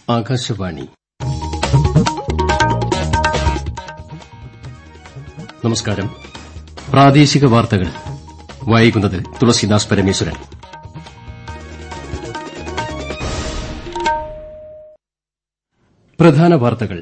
ആകാശവാണി നമസ്കാരം പ്രാദേശിക വാർത്തകൾ വായിക്കുന്നത് തുളസിദാസ് പരമേശ്വരൻ പ്രധാന വാർത്തകൾ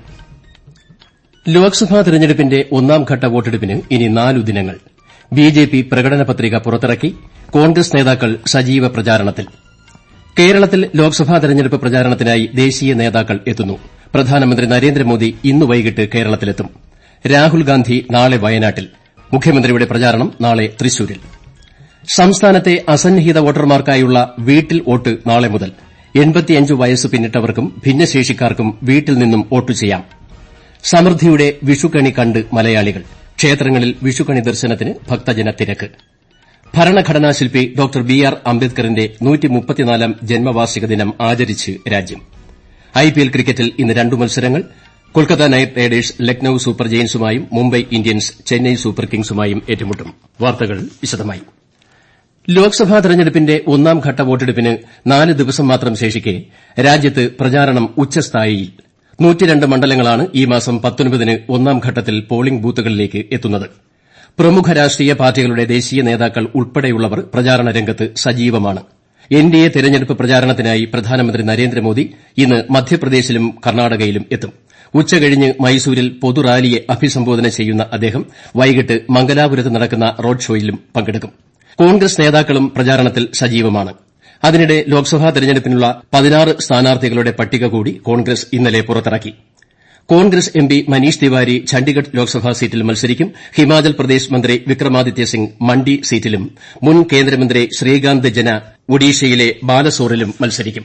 ലോക്സഭാ തെരഞ്ഞെടുപ്പിന്റെ ഒന്നാംഘട്ട വോട്ടെടുപ്പിന് ഇനി നാലു ദിനങ്ങൾ ബിജെപി പ്രകടന പത്രിക പുറത്തിറക്കി കോൺഗ്രസ് നേതാക്കൾ സജീവ പ്രചാരണത്തിൽ കേരളത്തിൽ ലോക്സഭാ തെരഞ്ഞെടുപ്പ് പ്രചാരണത്തിനായി ദേശീയ നേതാക്കൾ എത്തുന്നു പ്രധാനമന്ത്രി നരേന്ദ്രമോദി ഇന്ന് വൈകിട്ട് കേരളത്തിലെത്തും രാഹുൽ ഗാന്ധി നാളെ വയനാട്ടിൽ മുഖ്യമന്ത്രിയുടെ പ്രചാരണം നാളെ തൃശൂരിൽ സംസ്ഥാനത്തെ അസന്നിഹിത വോട്ടർമാർക്കായുള്ള വീട്ടിൽ വോട്ട് നാളെ മുതൽ വയസ്സ് പിന്നിട്ടവർക്കും ഭിന്നശേഷിക്കാർക്കും വീട്ടിൽ നിന്നും വോട്ട് ചെയ്യാം സമൃദ്ധിയുടെ വിഷുക്കണി കണ്ട് മലയാളികൾ ക്ഷേത്രങ്ങളിൽ വിഷുക്കണി ദർശനത്തിന് ഭക്തജന തിരക്ക് ഭരണഘടനാ ശില്പി ഡോക്ടർ ബി ആർ അംബേദ്കറിന്റെ ാം ജന്മവാർഷിക ദിനം ആചരിച്ച് രാജ്യം ഐപിഎൽ ക്രിക്കറ്റിൽ ഇന്ന് രണ്ടു മത്സരങ്ങൾ Kolkata knight riders Lucknow super ജയൻസുമായും മുംബൈ ഇന്ത്യൻസ് ചെന്നൈ സൂപ്പർ കിങ്സുമായും ഏറ്റുമുട്ടും വാർത്തകൾ വിശദമായി ലോക്സഭാ തെരഞ്ഞെടുപ്പിന്റെ ഒന്നാംഘട്ട വോട്ടെടുപ്പിന് നാല് ദിവസം മാത്രം ശേഷിക്കെ രാജ്യത്ത് പ്രചാരണം ഉച്ചസ്ഥായിയിൽ മണ്ഡലങ്ങളാണ് ഈ മാസം പത്തൊൻപതിന് ഒന്നാംഘട്ടത്തിൽ പോളിംഗ് ബൂത്തുകളിലേക്ക് എത്തുന്നത് പ്രമുഖ രാഷ്ട്രീയ പാർട്ടികളുടെ ദേശീയ നേതാക്കൾ ഉൾപ്പെടെയുള്ളവർ പ്രചാരണ രംഗത്ത് സജീവമാണ് എൻഡിഎ തെരഞ്ഞെടുപ്പ് പ്രചാരണത്തിനായി പ്രധാനമന്ത്രി നരേന്ദ്രമോദി ഇന്ന് മധ്യപ്രദേശിലും കർണാടകയിലും എത്തും ഉച്ചകഴിഞ്ഞ് മൈസൂരിൽ പൊതുറാലിയെ അഭിസംബോധന ചെയ്യുന്ന അദ്ദേഹം വൈകിട്ട് മംഗലാപുരത്ത് നടക്കുന്ന റോഡ് ഷോയിലും പങ്കെടുക്കും കോൺഗ്രസ് നേതാക്കളും പ്രചാരണത്തിൽ സജീവമാണ് അതിനിടെ ലോക്സഭാ തെരഞ്ഞെടുപ്പിനുള്ള പതിനാറ് സ്ഥാനാർത്ഥികളുടെ പട്ടിക കൂടി കോൺഗ്രസ് ഇന്നലെ പുറത്തിറക്കി കോൺഗ്രസ് എംപി മനീഷ് തിവാരി ഛണ്ഡിഗഡ് ലോക്സഭാ സീറ്റിൽ മത്സരിക്കും ഹിമാചൽ പ്രദേശ് മന്ത്രി വിക്രമാദിത്യ സിംഗ് മണ്ഡി സീറ്റിലും മുൻ കേന്ദ്രമന്ത്രി ശ്രീകാന്ത് ജന ഒഡീഷയിലെ ബാലസോറിലും മത്സരിക്കും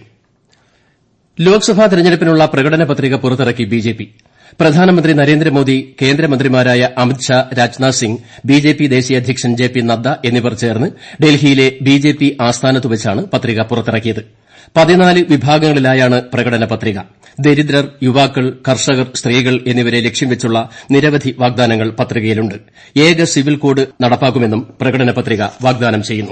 ലോക്സഭാ തെരഞ്ഞെടുപ്പിനുള്ള പ്രകടന പത്രിക പുറത്തിറക്കി ബിജെപി പ്രധാനമന്ത്രി നരേന്ദ്രമോദി കേന്ദ്രമന്ത്രിമാരായ അമിത്ഷാ രാജ്നാഥ് സിംഗ് ബിജെപി ദേശീയ അധ്യക്ഷൻ ജെ പി നദ്ദ എന്നിവർ ചേർന്ന് ഡൽഹിയിലെ ബിജെപി ആസ്ഥാനത്ത് വച്ചാണ് പത്രിക പുറത്തിറക്കിയത് പതിനാല് വിഭാഗങ്ങളിലായാണ് പ്രകടന പത്രിക ദരിദ്രർ യുവാക്കൾ കർഷകർ സ്ത്രീകൾ എന്നിവരെ ലക്ഷ്യം വെച്ചുള്ള നിരവധി വാഗ്ദാനങ്ങൾ പത്രികയിലുണ്ട് ഏക സിവിൽ കോഡ് നടപ്പാക്കുമെന്നും പ്രകടന പത്രിക വാഗ്ദാനം ചെയ്യുന്നു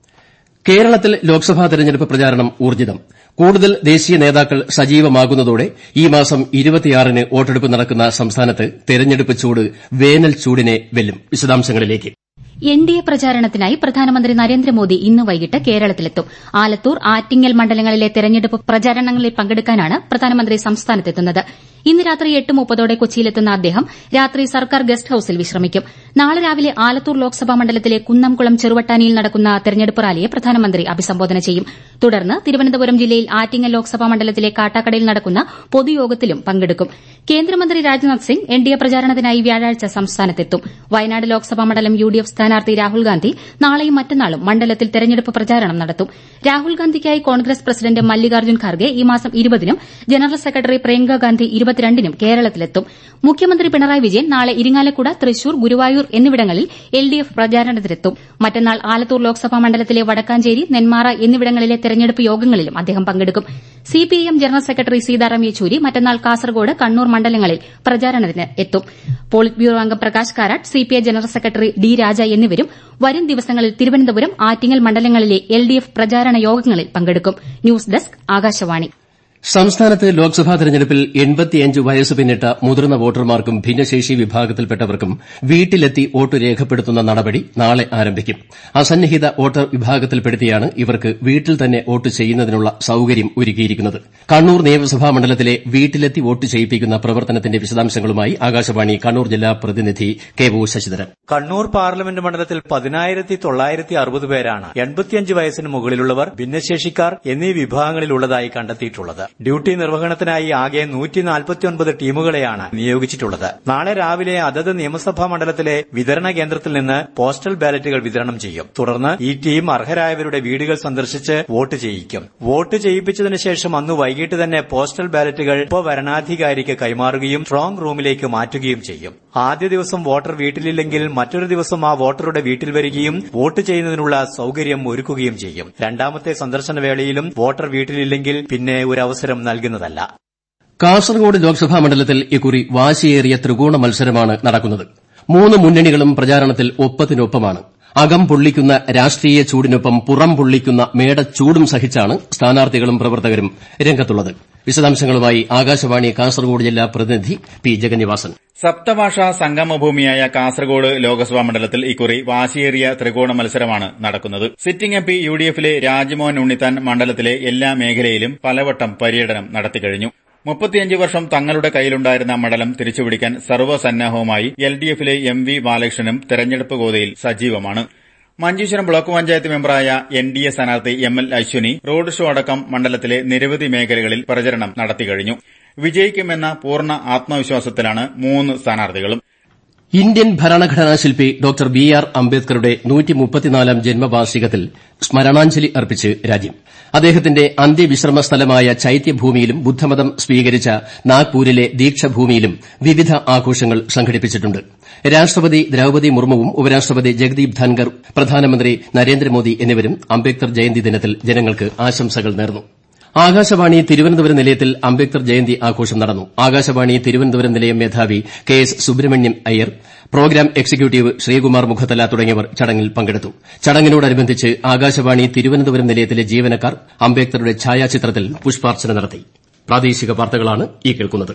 കേരളത്തിൽ ലോക്സഭാ തെരഞ്ഞെടുപ്പ് പ്രചാരണം ഊർജ്ജിതം കൂടുതൽ ദേശീയ നേതാക്കൾ സജീവമാകുന്നതോടെ ഈ മാസം ന് വോട്ടെടുപ്പ് നടക്കുന്ന സംസ്ഥാനത്ത് തെരഞ്ഞെടുപ്പ് ചൂട് വേനൽ ചൂടിനെ വെല്ലും വിശദാംശങ്ങളിലേക്ക് എൻഡിഎ പ്രചാരണത്തിനായി പ്രധാനമന്ത്രി നരേന്ദ്രമോദി ഇന്ന് വൈകിട്ട് കേരളത്തിലെത്തും ആലത്തൂർ ആറ്റിങ്ങൽ മണ്ഡലങ്ങളിലെ തെരഞ്ഞെടുപ്പ് പ്രചാരണങ്ങളിൽ പങ്കെടുക്കാനാണ് പ്രധാനമന്ത്രി സംസ്ഥാനത്തെത്തുന്നത് ഇന്ന് രാത്രി എട്ട് മുപ്പതോടെ കൊച്ചിയിലെത്തുന്ന അദ്ദേഹം രാത്രി സർക്കാർ ഗസ്റ്റ് ഹൌസിൽ വിശ്രമിക്കും നാളെ രാവിലെ ആലത്തൂർ ലോക്സഭാ മണ്ഡലത്തിലെ കുന്നംകുളം ചെറുവട്ടാനിയിൽ നടക്കുന്ന തെരഞ്ഞെടുപ്പ് റാലിയെ പ്രധാനമന്ത്രി അഭിസംബോധന ചെയ്യും തുടർന്ന് തിരുവനന്തപുരം ജില്ലയിൽ ആറ്റിങ്ങൽ ലോക്സഭാ മണ്ഡലത്തിലെ കാട്ടാക്കടയിൽ നടക്കുന്ന പൊതുയോഗത്തിലും പങ്കെടുക്കും കേന്ദ്രമന്ത്രി രാജ്നാഥ് സിംഗ് എൻഡിഎ പ്രചാരണത്തിനായി വ്യാഴാഴ്ച സംസ്ഥാനത്തെത്തും വയനാട് ലോക്സഭാ മണ്ഡലം യുഡിഎഫ് സ്ഥാനാർത്ഥി രാഹുൽ ഗാന്ധി നാളെയും മറ്റന്നാളും മണ്ഡലത്തിൽ തെരഞ്ഞെടുപ്പ് പ്രചാരണം നടത്തും രാഹുൽ ഗാന്ധിക്കായി കോൺഗ്രസ് പ്രസിഡന്റ് മല്ലികാർജ്ജുൻ ഖാർഗെ ഈ മാസം ഇരുപതിനും ജനറൽ സെക്രട്ടറി പ്രിയങ്ക ഗാന്ധി ഇരുപത്തിരണ്ടിനും കേരളത്തിലെത്തും മുഖ്യമന്ത്രി പിണറായി വിജയൻ നാളെ ഇരിങ്ങാലക്കുട തൃശൂർ ഗുരുവായൂർ എന്നിവിടങ്ങളിൽ എൽഡിഎഫ് പ്രചാരണത്തിനെത്തും മറ്റന്നാൾ ആലത്തൂർ ലോക്സഭാ മണ്ഡലത്തിലെ വടക്കാഞ്ചേരി നെന്മാറ എന്നിവിടങ്ങളിലെ തെരഞ്ഞെടുപ്പ് യോഗങ്ങളിലും അദ്ദേഹം പങ്കെടുക്കും C P I M general secretary Sitaram Yechury മറ്റന്നാൾ കാസർകോട് കണ്ണൂർ മണ്ഡലങ്ങളിൽ പ്രചാരണത്തിന് എത്തും പോളിറ്റ് ബ്യൂറോ അംഗം Prakash Karat C P I general secretary D Raja എന്നിവരും വരും ദിവസങ്ങളിൽ തിരുവനന്തപുരം ആറ്റിങ്ങൽ മണ്ഡലങ്ങളിലെ എൽഡിഎഫ് പ്രചാരണ യോഗങ്ങളിൽ പങ്കെടുക്കും ന്യൂസ് ഡെസ്ക് ആകാശവാണി സംസ്ഥാനത്ത് ലോക്സഭാ തെരഞ്ഞെടുപ്പിൽ വയസ്സ് പിന്നിട്ട മുതിർന്ന വോട്ടർമാർക്കും ഭിന്നശേഷി വിഭാഗത്തിൽപ്പെട്ടവർക്കും വീട്ടിലെത്തി വോട്ട് രേഖപ്പെടുത്തുന്ന നടപടി നാളെ ആരംഭിക്കും അസന്നിഹിത വോട്ടർ വിഭാഗത്തിൽപ്പെടുത്തിയാണ് ഇവർക്ക് വീട്ടിൽ തന്നെ വോട്ട് ചെയ്യുന്നതിനുള്ള സൌകര്യം ഒരുക്കിയിരിക്കുന്നത് കണ്ണൂർ നിയമസഭാ മണ്ഡലത്തിലെ വീട്ടിലെത്തി വോട്ട് ചെയ്യിപ്പിക്കുന്ന പ്രവർത്തനത്തിന്റെ വിശദാംശങ്ങളുമായി ആകാശവാണി കണ്ണൂർ ജില്ലാ പ്രതിനിധി K O Sasidharan Kannur parliament മണ്ഡലത്തിൽ പതിനായിരത്തി തൊള്ളായിരത്തി അറുപത് പേരാണ് എൺപത്തിയഞ്ച് വയസ്സിന് മുകളിലുള്ളവർ ഭിന്നശേഷിക്കാർ എന്നീ വിഭാഗങ്ങളിലുള്ളതായി കണ്ടെത്തിയിട്ടുള്ളത് ഡ്യൂട്ടി നിർവഹണത്തിനായി ആകെ നൂറ്റി നാൽപ്പത്തിയൊൻപത് ടീമുകളെയാണ് നിയോഗിച്ചിട്ടുള്ളത് നാളെ രാവിലെ അതത് നിയമസഭാ മണ്ഡലത്തിലെ വിതരണ കേന്ദ്രത്തിൽ നിന്ന് പോസ്റ്റൽ ബാലറ്റുകൾ വിതരണം ചെയ്യും തുടർന്ന് ഈ ടീം അർഹരായവരുടെ വീടുകൾ സന്ദർശിച്ച് വോട്ട് ചെയ്യിക്കും വോട്ട് ചെയ്യിപ്പിച്ചതിനു ശേഷം അന്ന് വൈകിട്ട് തന്നെ പോസ്റ്റൽ ബാലറ്റുകൾ ഉപവരണാധികാരിക്ക് കൈമാറുകയും സ്ട്രോങ് റൂമിലേക്ക് മാറ്റുകയും ചെയ്യും ആദ്യ ദിവസം വോട്ടർ വീട്ടിലില്ലെങ്കിൽ മറ്റൊരു ദിവസം ആ വോട്ടറുടെ വീട്ടിൽ വരികയും വോട്ട് ചെയ്യുന്നതിനുള്ള സൌകര്യം ഒരുക്കുകയും ചെയ്യും രണ്ടാമത്തെ സന്ദർശന വേളയിലും വോട്ടർ വീട്ടിലില്ലെങ്കിൽ പിന്നെ ഒരു അവസരം നൽകുന്നതല്ല കാസർഗോഡ് ലോക്സഭാ മണ്ഡലത്തിൽ ഇക്കുറി വാശിയേറിയ ത്രികോണ മത്സരമാണ് നടക്കുന്നത് മൂന്ന് മുന്നണികളും പ്രചാരണത്തിൽ ഒപ്പത്തിനൊപ്പമാണ് അകം പൊള്ളിക്കുന്ന രാഷ്ട്രീയ ചൂടിനൊപ്പം പുറം പൊള്ളിക്കുന്ന മേടച്ചൂടും സഹിച്ചാണ് സ്ഥാനാർത്ഥികളും പ്രവർത്തകരും രംഗത്തുള്ളത് വിശദാംശങ്ങളുമായി ആകാശവാണി കാസർഗോഡ് ജില്ലാ പ്രതിനിധി പി ജഗന്നിവാസൻ സപ്തഭാഷാ സംഗമഭൂമിയായ കാസർഗോഡ് ലോക്സഭാ മണ്ഡലത്തിൽ ഇക്കുറി വാശിയേറിയ ത്രികോണ മത്സരമാണ് നടക്കുന്നത് sitting M P U D എഫിലെ രാജ്മോഹൻ ഉണ്ണിത്താൻ മണ്ഡലത്തിലെ എല്ലാ മേഖലയിലും പലവട്ടം പര്യടനം നടത്തിക്കഴിഞ്ഞു മുപ്പത്തിയഞ്ച് വർഷം തങ്ങളുടെ കയ്യിലുണ്ടായിരുന്ന മണ്ഡലം തിരിച്ചുപിടിക്കാൻ സർവ്വസന്നാഹവുമായി എൽ ഡി എഫിലെ എം വി ബാലകൃഷ്ണനും തെരഞ്ഞെടുപ്പ് ഗോതയിൽ സജീവമാണ് മഞ്ചേശ്വരം ബ്ലോക്ക് പഞ്ചായത്ത് മെമ്പറായ എൻ ഡി എ സ്ഥാനാർത്ഥി M L Ashwini road show അടക്കം മണ്ഡലത്തിലെ നിരവധി മേഖലകളിൽ പ്രചരണം നടത്തിക്കഴിഞ്ഞു വിജയിക്കുമെന്ന പൂർണ്ണ ആത്മവിശ്വാസത്തിലാണ് മൂന്ന് സ്ഥാനാർത്ഥികളും ഇന്ത്യൻ ഭരണഘടനാ ശില്പി ഡോക്ടർ ബി ആർ അംബേദ്കറുടെ നൂറ്റിമുപ്പത്തിനാലാം ജന്മവാർഷികത്തിൽ സ്മരണാഞ്ജലി അർപ്പിച്ച് രാജ്യം അദ്ദേഹത്തിന്റെ അന്ത്യവിശ്രമ സ്ഥലമായ ചൈത്യഭൂമിയിലും ബുദ്ധമതം സ്വീകരിച്ച നാഗ്പൂരിലെ ദീക്ഷഭൂമിയിലും വിവിധ ആഘോഷങ്ങൾ സംഘടിപ്പിച്ചിട്ടുണ്ട് രാഷ്ട്രപതി ദ്രൌപതി മുർമുവും ഉപരാഷ്ട്രപതി ജഗദീപ് ധൻകർ പ്രധാനമന്ത്രി നരേന്ദ്രമോദി എന്നിവരും അംബേദ്കർ ജയന്തി ദിനത്തിൽ ജനങ്ങൾക്ക് ആശംസകൾ നേർന്നു ആകാശവാണി തിരുവനന്തപുരം നിലയത്തിൽ അംബേദ്കർ ജയന്തി ആഘോഷം നടന്നു ആകാശവാണി തിരുവനന്തപുരം നിലയം മേധാവി K S Subramaniam Iyer programme executive Sreekumar Mukhathala തുടങ്ങിയവർ ചടങ്ങിൽ പങ്കെടുത്തു ചടങ്ങിനോടനുബന്ധിച്ച് ആകാശവാണി തിരുവനന്തപുരം നിലയത്തിലെ ജീവനക്കാർ അംബേദ്കറുടെ ഛായാചിത്രത്തിൽ പുഷ്പാർച്ചന നടത്തി പ്രാദേശിക വാർത്തകളാണ് ഈ കേൾക്കുന്നത്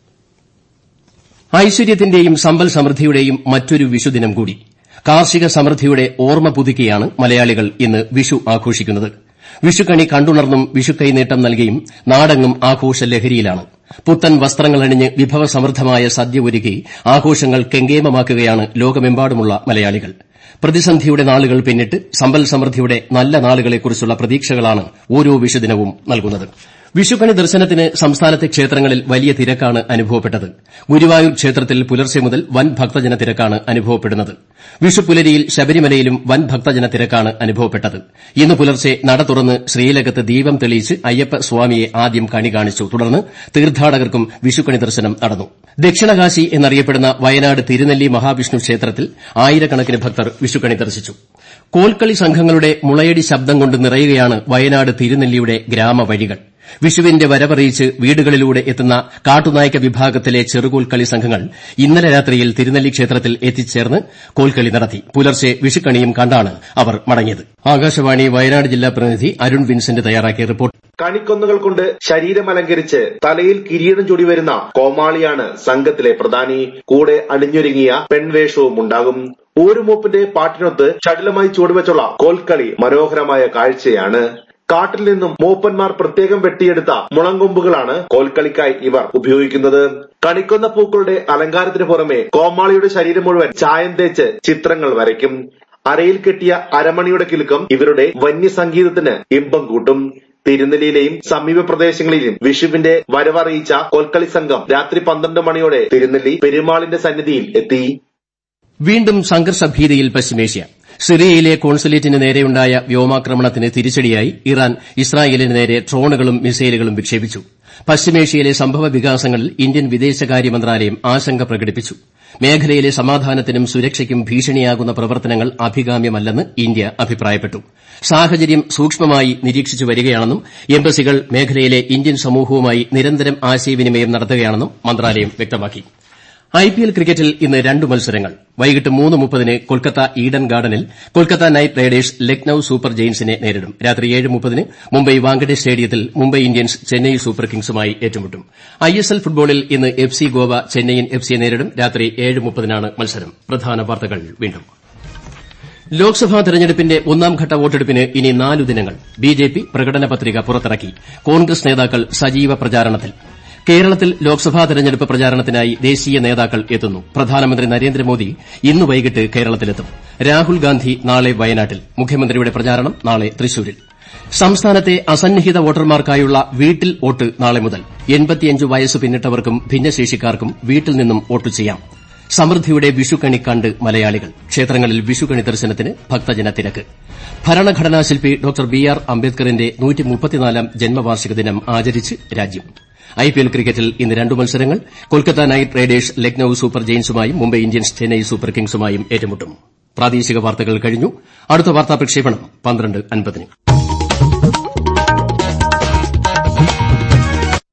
ഐശ്വര്യത്തിന്റെയും സമ്പൽ സമൃദ്ധിയുടെയും മറ്റൊരു വിഷുദിനം കൂടി കാർഷിക സമൃദ്ധിയുടെ ഓർമ്മ പുതുക്കിയാണ് മലയാളികൾ ഇന്ന് വിഷു ആഘോഷിക്കുന്നത് വിഷുക്കണി കണ്ടുണർന്നും വിഷുക്കൈനീട്ടം നൽകിയും നാടെങ്ങും ആഘോഷ ലഹരിയിലാണ് പുത്തൻ വസ്ത്രങ്ങളണിഞ്ഞ് വിഭവസമൃദ്ധമായ സദ്യ ഒരുക്കി ആഘോഷങ്ങൾ കെങ്കേമമാക്കുകയാണ് ലോകമെമ്പാടുമുള്ള മലയാളികൾ പ്രതിസന്ധിയുടെ നാളുകൾ പിന്നിട്ട് സമ്പൽ സമൃദ്ധിയുടെ നല്ല നാളുകളെക്കുറിച്ചുള്ള പ്രതീക്ഷകളാണ് ഓരോ വിഷുദിനവും നൽകുന്നത് വിഷുക്കണി ദർശനത്തിന് സംസ്ഥാനത്തെ ക്ഷേത്രങ്ങളിൽ വലിയ തിരക്കാണ് അനുഭവപ്പെട്ടത് ഗുരുവായൂർ ക്ഷേത്രത്തിൽ പുലർച്ചെ മുതൽ വൻ ഭക്തജന തിരക്കാണ് അനുഭവപ്പെടുന്നത് വിഷുപ്പുലരിയിൽ ശബരിമലയിലും വൻ ഭക്തജന തിരക്കാണ് അനുഭവപ്പെട്ടത് ഇന്ന് പുലർച്ചെ നട തുറന്ന് ശ്രീലകത്ത് ദീപം തെളിയിച്ച് അയ്യപ്പ സ്വാമിയെ ആദ്യം കണി കാണിച്ചു തുടർന്ന് തീർത്ഥാടകർക്കും വിഷുക്കണി ദർശനം നടന്നു ദക്ഷിണകാശി എന്നറിയപ്പെടുന്ന വയനാട് തിരുനെല്ലി മഹാവിഷ്ണു ക്ഷേത്രത്തിൽ ആയിരക്കണക്കിന് ഭക്തർ വിഷുക്കണി ദർശിച്ചു കോൽക്കളി സംഘങ്ങളുടെ മുളയടി ശബ്ദം കൊണ്ട് നിറയുകയാണ് വയനാട് തിരുനെല്ലിയുടെ ഗ്രാമവഴികൾ വിഷുവിന്റെ വരവറിയിച്ച് വീടുകളിലൂടെ എത്തുന്ന കാട്ടുനായ്ക്ക വിഭാഗത്തിലെ ചെറുകോൽക്കളി സംഘങ്ങൾ ഇന്നലെ രാത്രിയിൽ തിരുനെല്ലി ക്ഷേത്രത്തിൽ എത്തിച്ചേർന്ന് കോൽക്കളി നടത്തി പുലർച്ചെ വിഷുക്കണിയും കണ്ടാണ് അവർ മടങ്ങിയത് ആകാശവാണി വയനാട് ജില്ലാ പ്രതിനിധി അരുൺ വിൻസെന്റ് തയ്യാറാക്കിയ റിപ്പോർട്ട് കണിക്കൊന്നുകൾ കൊണ്ട് ശരീരം അലങ്കരിച്ച് തലയിൽ കിരീടം ചൂടി വരുന്ന കോമാളിയാണ് സംഘത്തിലെ പ്രധാനി കൂടെ അണിഞ്ഞൊരുങ്ങിയ പെൺവേഷവും ഉണ്ടാകും ഊരുമൂപ്പിന്റെ പാട്ടിനൊത്ത് ചടുലമായി ചൂടുവെച്ചുള്ള കോൽക്കളി മനോഹരമായ കാഴ്ചയാണ് കാട്ടിൽ നിന്നും മൂപ്പന്മാർ പ്രത്യേകം വെട്ടിയെടുത്ത മുളങ്കൊമ്പുകളാണ് കോൽക്കളിക്കായി ഇവർ ഉപയോഗിക്കുന്നത് കണിക്കൊന്ന പൂക്കളുടെ അലങ്കാരത്തിന് പുറമെ കോമാളിയുടെ ശരീരം മുഴുവൻ ചായം തേച്ച് ചിത്രങ്ങൾ വരയ്ക്കും അരയിൽ കെട്ടിയ അരമണിയുടെ കിലുക്കം ഇവരുടെ വന്യസംഗീതത്തിന് ഇമ്പം കൂട്ടും തിരുനെല്ലിയിലെയും സമീപ പ്രദേശങ്ങളിലും വിഷുവിന്റെ വരവറിയിച്ച കോൽക്കളി സംഘം രാത്രി പന്ത്രണ്ട് മണിയോടെ തിരുനെല്ലി പെരുമാളിന്റെ സന്നിധിയിൽ എത്തി വീണ്ടും സംഘർഷഭീതിയിൽ പശ്ചിമേഷ്യ സിറിയയിലെ കോൺസുലേറ്റിന് നേരെയുണ്ടായ വ്യോമാക്രമണത്തിന് തിരിച്ചടിയായി ഇറാൻ ഇസ്രായേലിന് നേരെ ഡ്രോണുകളും മിസൈലുകളും വിക്ഷേപിച്ചു പശ്ചിമേഷ്യയിലെ സംഭവ വികാസങ്ങളിൽ ഇന്ത്യൻ വിദേശകാര്യ മന്ത്രാലയം ആശങ്ക പ്രകടിപ്പിച്ചു മേഖലയിലെ സമാധാനത്തിനും സുരക്ഷയ്ക്കും ഭീഷണിയാകുന്ന പ്രവർത്തനങ്ങൾ അഭികാമ്യമല്ലെന്ന് ഇന്ത്യ അഭിപ്രായപ്പെട്ടു സാഹചര്യം സൂക്ഷ്മമായി നിരീക്ഷിച്ചു വരികയാണെന്നും എംബസികൾ മേഖലയിലെ ഇന്ത്യൻ സമൂഹവുമായി നിരന്തരം ആശയവിനിമയം നടത്തുകയാണെന്നും മന്ത്രാലയം വ്യക്തമാക്കി ഐപിഎൽ ക്രിക്കറ്റിൽ ഇന്ന് രണ്ട് മത്സരങ്ങൾ വൈകിട്ട് മൂന്ന് മുപ്പതിന് കൊൽക്കത്ത ഈഡൻ ഗാർഡനിൽ Kolkata knight riders Lucknow super ജെയിൻസിനെ നേരിടും രാത്രി ഏഴ് മുപ്പതിന് മുംബൈ വാങ്കഡെ സ്റ്റേഡിയത്തിൽ മുംബൈ ഇന്ത്യൻസ് ചെന്നൈ സൂപ്പർ കിങ്സുമായി ഏറ്റുമുട്ടും ഐഎസ്എൽ ഫുട്ബോളിൽ ഇന്ന് F C Goa Chennaiyin F സിയെ നേരിടും രാത്രി ഏഴ് മുപ്പതിനാണ് മത്സരം പ്രധാന വാർത്തകൾ വീണ്ടും ലോക്സഭാ തെരഞ്ഞെടുപ്പിന്റെ ഒന്നാംഘട്ട വോട്ടെടുപ്പിന് ഇനി നാലു ദിനങ്ങൾ ബിജെപി പ്രകടന പത്രിക പുറത്തിറക്കി കോൺഗ്രസ് നേതാക്കൾ സജീവ പ്രചാരണത്തിൽ കേരളത്തിൽ ലോക്സഭാ തെരഞ്ഞെടുപ്പ് പ്രചാരണത്തിനായി ദേശീയ നേതാക്കൾ എത്തുന്നു പ്രധാനമന്ത്രി നരേന്ദ്രമോദി ഇന്ന് വൈകിട്ട് കേരളത്തിലെത്തും രാഹുൽ ഗാന്ധി നാളെ വയനാട്ടിൽ മുഖ്യമന്ത്രിയുടെ പ്രചാരണം നാളെ തൃശൂരിൽ സംസ്ഥാനത്തെ അസന്നിഹിത വോട്ടർമാർക്കായുള്ള വീട്ടിൽ വോട്ട് നാളെ മുതൽ വയസ്സ് പിന്നിട്ടവർക്കും ഭിന്നശേഷിക്കാർക്കും വീട്ടിൽ നിന്നും വോട്ട് ചെയ്യാം സമൃദ്ധിയുടെ വിഷുക്കണി കണ്ട് മലയാളികൾ ക്ഷേത്രങ്ങളിൽ വിഷുക്കണി ദർശനത്തിന് ഭക്തജന തിരക്ക് ഭരണഘടനാ ശില്പി ഡോക്ടർ ബി ആർ അംബേദ്കറിന്റെ ാം ജന്മവാർഷിക ദിനം ആചരിച്ച് രാജ്യം ഐപിഎൽ ക്രിക്കറ്റിൽ ഇന്ന് രണ്ട് മത്സരങ്ങൾ Kolkata knight riders Lucknow super ജെയിൻസുമായും മുംബൈ ഇന്ത്യൻസ് ചെന്നൈ സൂപ്പർ കിങ്സുമായും ഏറ്റുമുട്ടും പ്രാദേശിക വാർത്തകൾ കഴിഞ്ഞു അടുത്ത വാർത്താ പ്രക്ഷേപണം പന്ത്രണ്ട് അൻപതിന്